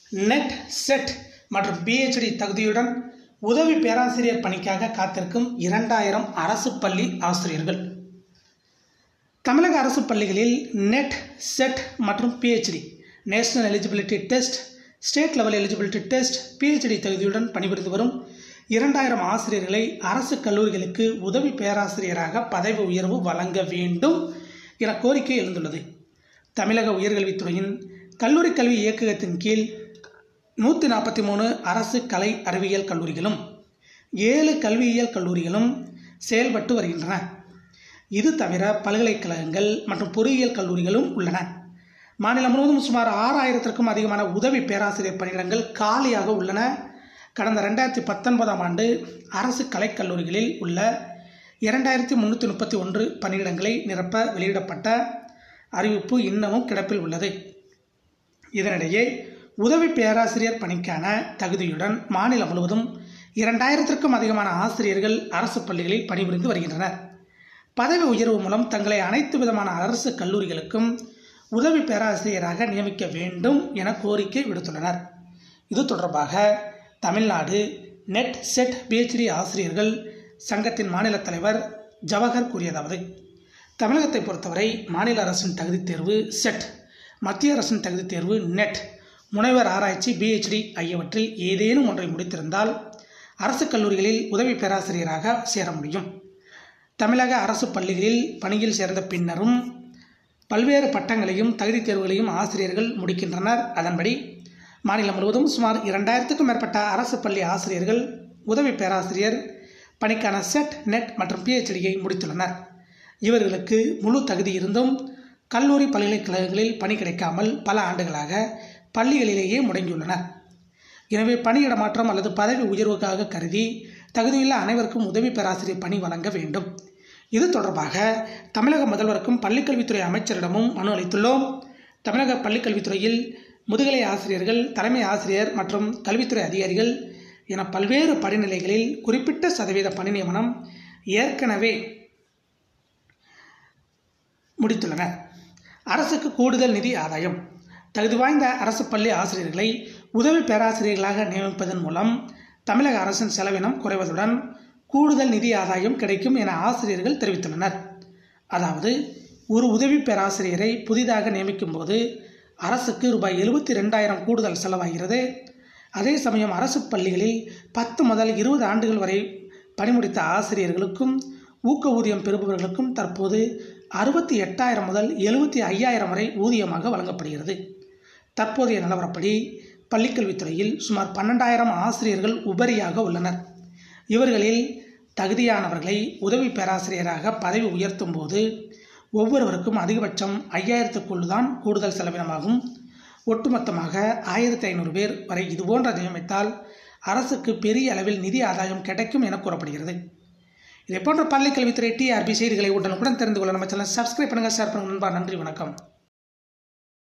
net SET மற்றும் PhD தகுதியுடன் உதவி பேராசிரியர் பணிக்காக காத்திருக்கும் இரண்டாயிரம் அரசு பள்ளி ஆசிரியர்கள் தமிழக அரசு பள்ளிகளில் நெட் செட் மற்றும் PhD national eligibility test state level eligibility test PhD தகுதியுடன் பணிபுரிந்து வரும் இரண்டாயிரம் ஆசிரியர்களை அரசு கல்லூரிகளுக்கு உதவி பேராசிரியராக பதவி உயர்வு வழங்க வேண்டும் என கோரிக்கை எழுந்துள்ளது தமிழக உயர்கல்வித்துறையின் கல்லூரி கல்வி இயக்ககத்தின் கீழ் நூற்றி நாற்பத்தி மூணு அரசு கலை அறிவியல் கல்லூரிகளும் ஏழு கல்வியியல் கல்லூரிகளும் செயல்பட்டு வருகின்றன இது தவிர பல்கலைக்கழகங்கள் மற்றும் பொறியியல் கல்லூரிகளும் உள்ளன மாநிலம் முழுவதும் சுமார் ஆறாயிரத்திற்கும் அதிகமான உதவி பேராசிரியர் பணியிடங்கள் காலியாக உள்ளன கடந்த ரெண்டாயிரத்தி பத்தொன்பதாம் ஆண்டு அரசு கலைக்கல்லூரிகளில் உள்ள இரண்டாயிரத்தி முந்நூற்றி முப்பத்தி ஒன்று பணியிடங்களை நிரப்ப வெளியிடப்பட்ட அறிவிப்பு இன்னமும் கிடப்பில் உள்ளது இதனிடையே உதவி பேராசிரியர் பணிக்கான தகுதியுடன் மாநிலம் முழுவதும் இரண்டாயிரத்திற்கும் அதிகமான ஆசிரியர்கள் அரசு பள்ளிகளில் பணிபுரிந்து வருகின்றனர் பதவி உயர்வு மூலம் தங்களை அனைத்து விதமான அரசு கல்லூரிகளுக்கும் உதவி பேராசிரியராக நியமிக்க வேண்டும் என கோரிக்கை விடுத்துள்ளனர் இது தொடர்பாக தமிழ்நாடு நெட் செட் பிஹெச்டி ஆசிரியர்கள் சங்கத்தின் மாநில தலைவர் ஜவஹர் கூறியதாவது தமிழகத்தை பொறுத்தவரை மாநில அரசின் தகுதித் தேர்வு செட் மத்திய அரசின் தகுதித் தேர்வு நெட் முனைவர் ஆராய்ச்சி பிஹெச்டி ஆகியவற்றில் ஏதேனும் ஒன்றை முடித்திருந்தால் அரசு கல்லூரிகளில் உதவி பேராசிரியராக சேர முடியும் தமிழக அரசு பள்ளிகளில் பணியில் சேர்ந்த பின்னரும் பல்வேறு பட்டங்களையும் தகுதித் தேர்வுகளையும் ஆசிரியர்கள் முடிக்கின்றனர் அதன்படி மாநிலம் முழுவதும் சுமார் இரண்டாயிரத்துக்கும் மேற்பட்ட அரசு பள்ளி ஆசிரியர்கள் உதவி பேராசிரியர் பணிக்கான செட் நெட் மற்றும் பிஹெச்டியை முடித்துள்ளனர் இவர்களுக்கு முழு தகுதி இருந்தும் கல்லூரி பல்கலைக்கழகங்களில் பணி கிடைக்காமல் பல ஆண்டுகளாக பள்ளிகளிலேயே முடங்கியுள்ளனர் எனவே பணியிட மாற்றம் அல்லது பதவி உயர்வுக்காக கருதி தகுதியுள்ள அனைவருக்கும் உதவி பேராசிரியர் பணி வழங்க வேண்டும் இது தொடர்பாக தமிழக முதல்வருக்கும் பள்ளிக்கல்வித்துறை அமைச்சரிடமும் மனு அளித்துள்ளோம் தமிழக பள்ளிக்கல்வித்துறையில் முதுகலை ஆசிரியர்கள் தலைமை ஆசிரியர் மற்றும் கல்வித்துறை அதிகாரிகள் என பல்வேறு படிநிலைகளில் குறிப்பிட்ட சதவீத பணி நியமனம் ஏற்கனவே முடித்துள்ளனர் அரசுக்கு கூடுதல் நிதி ஆதாயம் தகுதி வாய்ந்த அரசு பள்ளி ஆசிரியர்களை உதவி பேராசிரியர்களாக நியமிப்பதன் மூலம் தமிழக அரசின் செலவினம் குறைவதுடன் கூடுதல் நிதி ஆதாயம் கிடைக்கும் என ஆசிரியர்கள் தெரிவித்துள்ளனர் அதாவது ஒரு உதவி பேராசிரியரை புதிதாக நியமிக்கும் போது அரசுக்கு ரூபாய் எழுபத்தி ரெண்டாயிரம் கூடுதல் செலவாகிறது அதே சமயம் அரசு பள்ளிகளில் பத்து முதல் இருபது ஆண்டுகள் வரை பணிமுடித்த ஆசிரியர்களுக்கும் ஊக்க ஊதியம் பெறுபவர்களுக்கும் தற்போது அறுபத்தி எட்டாயிரம் முதல் எழுபத்தி ஐயாயிரம் வரை ஊதியமாக வழங்கப்படுகிறது தற்போதைய நிலவரப்படி பள்ளிக்கல்வித்துறையில் சுமார் பன்னெண்டாயிரம் ஆசிரியர்கள் உபரியாக உள்ளனர் இவர்களில் தகுதியானவர்களை உதவி பேராசிரியராக பதவி உயர்த்தும் போது ஒவ்வொருவருக்கும் அதிகபட்சம் ஐயாயிரத்துக்குள் தான் கூடுதல் செலவினமாகும் ஒட்டுமொத்தமாக ஆயிரத்தி ஐநூறு பேர் வரை இதுபோன்ற நியமித்தால் அரசுக்கு பெரிய அளவில் நிதி ஆதாயம் கிடைக்கும் என கூறப்படுகிறது இதே போன்ற பள்ளிக்கல்வித்துறை டிஆர்பி செய்திகளை உடனுக்குடன் தெரிந்து கொள்ள நம்ம சேனல் சப்ஸ்கிரைப் பண்ணுங்கள் ஷேர் பண்ணுங்கள் நண்பா நன்றி வணக்கம்